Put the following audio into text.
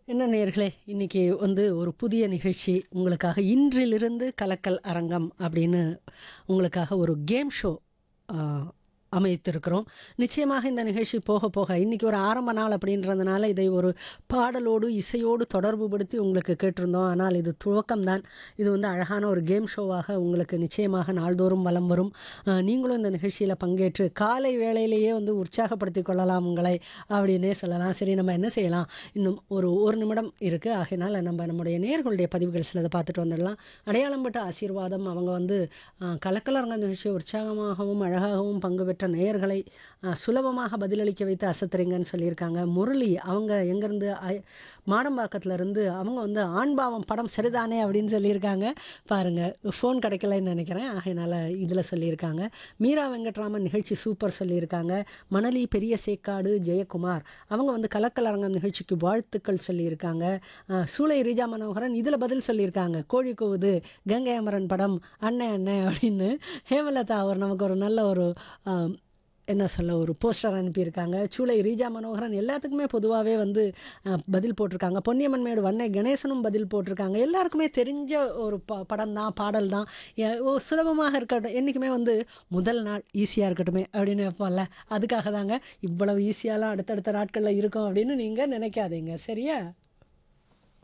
என்ன நேயர்களே இன்னைக்கு வந்து ஒரு புதிய நிகழ்ச்சி உங்களுக்காக இன்றிலிருந்து கலக்கல் அரங்கம் அப்படின்னு உங்களுக்காக ஒரு கேம் ஷோ அமைத்திருக்கிறோம் நிச்சயமாக இந்த நிகழ்ச்சி போக போக இன்றைக்கி ஒரு ஆரம்ப நாள் அப்படின்றதுனால இதை ஒரு பாடலோடு இசையோடு தொடர்பு படுத்தி உங்களுக்கு கேட்டிருந்தோம் ஆனால் இது துவக்கம்தான் இது வந்து அழகான ஒரு கேம் ஷோவாக உங்களுக்கு நிச்சயமாக நாள்தோறும் வலம் வரும் அஹ், நீங்களும் இந்த நிகழ்ச்சியில் பங்கேற்று காலை வேளையிலேயே வந்து உற்சாகப்படுத்தி கொள்ளலாம் உங்களை அப்படின்னே சொல்லலாம் சரி நம்ம என்ன செய்யலாம் இன்னும் ஒரு ஒரு நிமிடம் இருக்குது ஆகையினால் நம்ம நம்முடைய நேர்களுடைய பதிவுகள் சிலதை பார்த்துட்டு வந்துடலாம் அடையாளம் பட்ட ஆசீர்வாதம் அவங்க வந்து அஹ், கலக்கலரங்க நிகழ்ச்சியை உற்சாகமாகவும் அழகாகவும் பங்கு பெற்ற நேயர்களை அஹ், சுலபமாக பதிலளிக்க வைத்து அசத்துறீங்கன்னு சொல்லியிருக்காங்க முரளி அவங்க எங்கேருந்து மாடம்பாக்கத்துல இருந்து அவங்க வந்து ஆண்பாவம் படம் சரிதானே அப்படின்னு சொல்லியிருக்காங்க பாருங்கள் ஃபோன் கிடைக்கலன்னு நினைக்கிறேன் ஆகையினால் இதில் சொல்லியிருக்காங்க மீரா வெங்கட்ராமன் நிகழ்ச்சி சூப்பர் சொல்லியிருக்காங்க மணலி பெரிய சேக்காடு ஜெயக்குமார் அவங்க வந்து கலக்கலரங்கம் நிகழ்ச்சிக்கு வாழ்த்துக்கள் சொல்லியிருக்காங்க அஹ், சூளை ரீஜா மனோகரன் இதில் பதில் சொல்லியிருக்காங்க கோழி கூவுது கங்கை அமரன் படம் அண்ணே அண்ணே அப்படின்னு ஹேமலதா அவர் நமக்கு ஒரு நல்ல ஒரு அஹ், என்ன சொல்ல ஒரு போஸ்டர் அனுப்பியிருக்காங்க சூளை ரீஜா மனோகரன் எல்லாத்துக்குமே பொதுவாகவே வந்து அஹ், பதில் போட்டிருக்காங்க பொன்னியம்மன் மேடு வண்ணை கணேசனும் பதில் போட்டிருக்காங்க எல்லாருக்குமே தெரிஞ்ச ஒரு ப படம் தான் பாடல் தான் எ- ஓ, சுலபமாக இருக்கட்டும் என்றைக்குமே வந்து முதல் நாள் ஈஸியாக இருக்கட்டுமே அப்படின்னு வைப்போம்ல அதுக்காக தாங்க இவ்வளவு ஈஸியாலாம் அடுத்தடுத்த நாட்களில் இருக்கும் அப்படின்னு நீங்கள் நினைக்காதீங்க சரியா